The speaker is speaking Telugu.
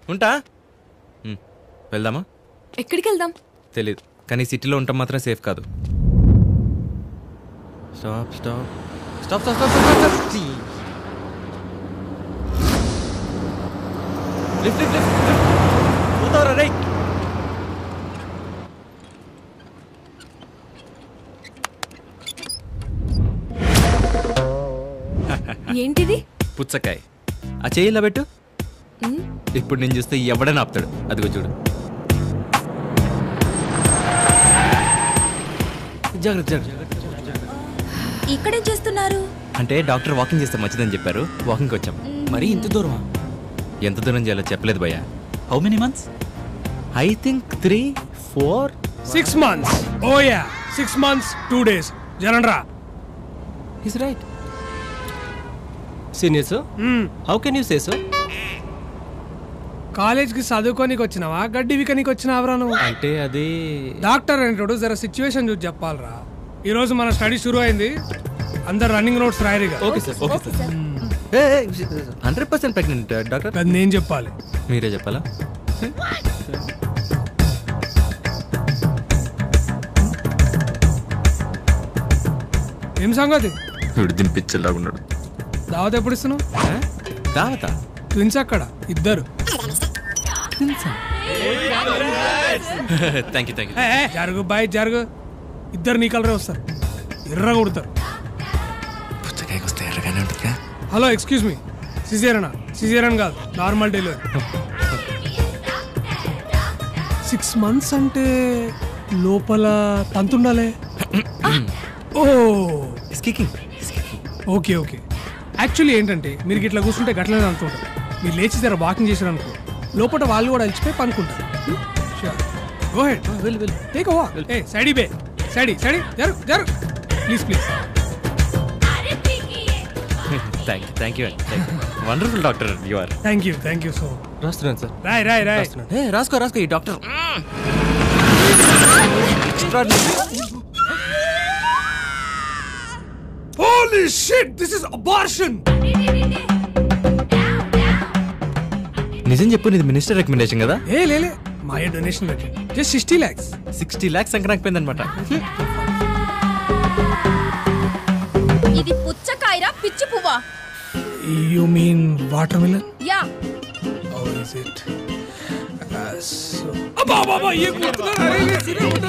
ఉంటా ఉమ్, వెళ్దామా ఎక్కడికి వెళ్దాం తెలీదు కానీ సిటీలో ఉంటాం మాత్రం సేఫ్ కాదు stop stop stop stop stop stop stop lift lift lift పోతావరా రేయ్ ఏంటిది పుచ్చకాయ ఆ చెయ్యి ఇలా పెట్టు ఉమ్, ఇప్పుడు నేను చూస్తే ఎవడని ఆపుతాడు అదిగో చూడు జాగ్రత్త జాగ్రత్త ఇక్కడేం చేస్తున్నారు అంటే డాక్టర్ వాకింగ్ చేస్తే మంచిదని చెప్పారు వాకింగ్కి వచ్చాం మరి ఇంత దూరమా ఎంత దూరం చేయాలో చెప్పలేదు భయ్యా how many months I think three four six months oh yeah six months two days జరండ్రా is right senior sir how can you say sir కాలేజ్కి చదువుకోనికి వచ్చినావా గడ్డి వికనికి వచ్చినావరా నువ్వు అంటే అది డాక్టర్ అంటాడు జర సిచ్యువేషన్ చూసి చెప్పాలరా ఈ రోజు మన స్టడీ షురూ అయింది అందరు రన్నింగ్ నోట్స్ రాయరిగా okay sir okay sir hundred percent pregnant doctor అది నేను చెప్పాలి మీరే చెప్పాలా ఏం సంగతి వీడు దింపించేలాగా ఉన్నాడు దావత్ ఎప్పుడు ఇస్తున్నావు దావత ట్విన్స్ అక్కడ ఇద్దరు థ్యాంక్ యూ థ్యాంక్ యూ ఏ, ఏ, జరుగు బాయ్ జరుగు ఇద్దరు నీ కలరే వస్తారు ఎర్ర కొడతారు పుచ్చకాయకి వస్తే ఎర్రగానే ఉంటుందిగా హలో ఎక్స్క్యూజ్ మీ సిజేరనా సిజేరన్ కాదు నార్మల్ డెలివరీ సిక్స్ మంత్స్ అంటే లోపల తంతుండాలే ఓ స్కీకింగ్ ఓకే ఓకే యాక్చువల్లీ ఏంటంటే మీరు ఇట్లా కూర్చుంటే గట్లనే అనుకుంటారు మీరు లేచి జర వాకింగ్ చేశారు అనుకో లోపల వాళ్ళు కూడా అలిచిపోయి పనుకుంటారు గో హెడ్ వెళ్ళు వెళ్ళు టేక్ ఓవా ఏ సైడీ బే సైడీ సైడీ జరు జరు please please thank you thank you wonderful doctor you are thank you thank you so రాస్తున్నాను సార్ రాయ్ రాయ్ రాయ్ ఏ రాసుకో రాసుకో ఈ doctor holy shit this is abortion నిజం చెప్పు నీది మినిస్టర్ రికమెండేషన్ కదా ఏ లేలే మా డొనేషన్ పెట్టి just sixty lakhs sixty lakhs సంక్రాంతిపోయింది అనమాట ఇది పుచ్చకాయరా పిచ్చి పువ్వా you mean watermelon yeah How is it? Uh, so... అబ్బా, అబ్బా, అబ్బా, ఏ గుర్తున్నా? అరే, ఏ సినిమా